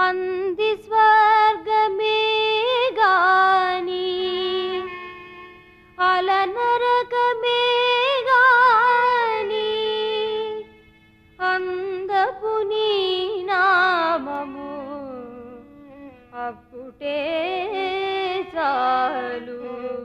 అంది స్వర్గమే గాని అలనరకమే గాని అందపు నీ నామము అప్పుటే చాలు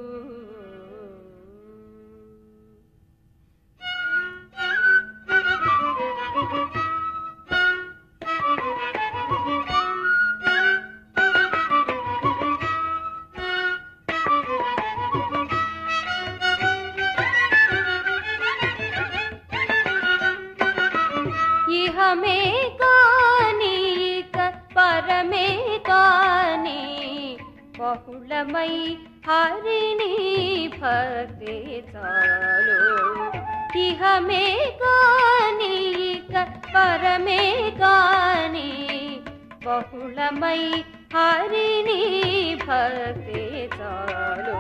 ఇహమే కానీక పరమే కాని బహుళమై హరిని భక్తి చాలు ఇహమే కానీక పరమే కాని బహుళమై హరిని భక్తి చాలు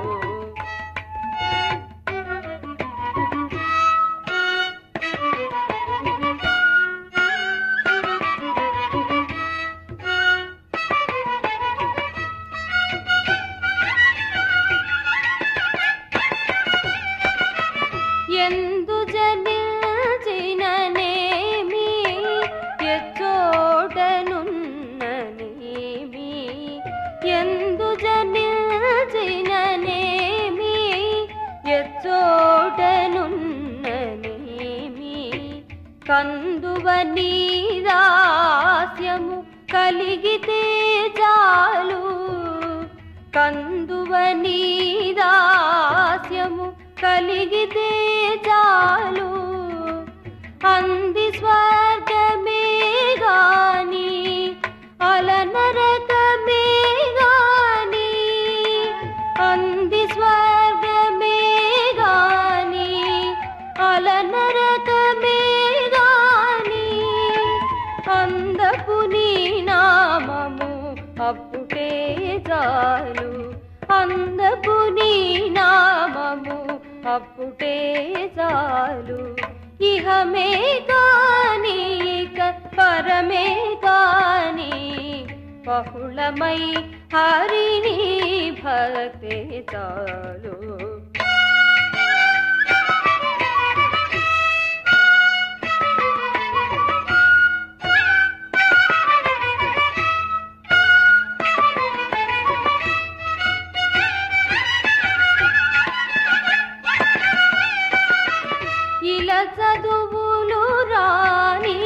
ఎందు జనిల్చిననేమి ఎచ్చోటనున్ననేమి ఎందు జనిల్చిననేమి ఎచ్చోటనున్ననేమి కందువ నీదాస్యము కలిగితే చాలు కందువ నీదాస్యము కలిగితే చాలు అంది స్వర్గమే గాని అలనరకమే గాని అంది స్వర్గమే గాని అలనరకమే గాని అందపు నీ నామము అప్పుడే చాలు అందపు నీ నామము అప్పుడే చాలు ఇహమే కాని పరమే కాని బహుళమై హరిని భక్తి చాలు ఇలా చదువులు రాని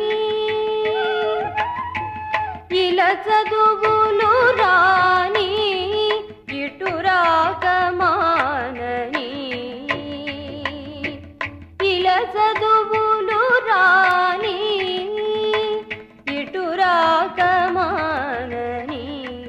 ఇలా చదువులు రాని ఇటు రాకమానని ఇలా చదువులు రాని ఇటు రాకమానని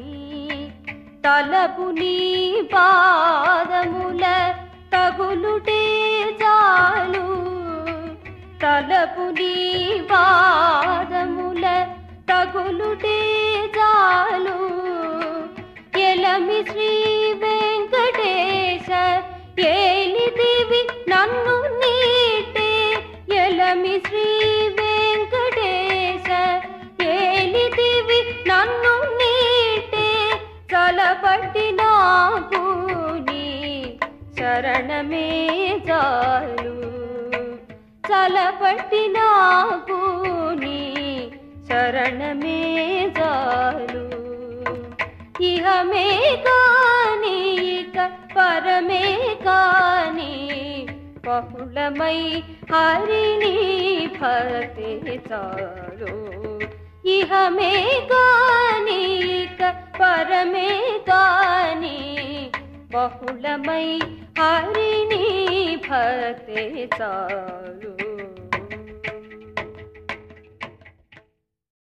తలపు నీ పాదముల తగులుటే చాలు తలపు నీ పాదముల తగులుటే చాలు ఎలమి శ్రీ వెంకటేశ ఏలిదివి నన్ను నీటే ఎలమి శ్రీ వెంకటేశ ఏలిదివి నన్ను నీటే చలపట్టి నాకు నీ శరణమే చాలు చలపట్టి నాకు నీ శరణమే చాలు ఇహమే కాని పరమే కాని బహుళమై హరిని భక్తి చాలు ఇహమే కాని పరమే కాని బహుళమై హరిని భక్తి చాలు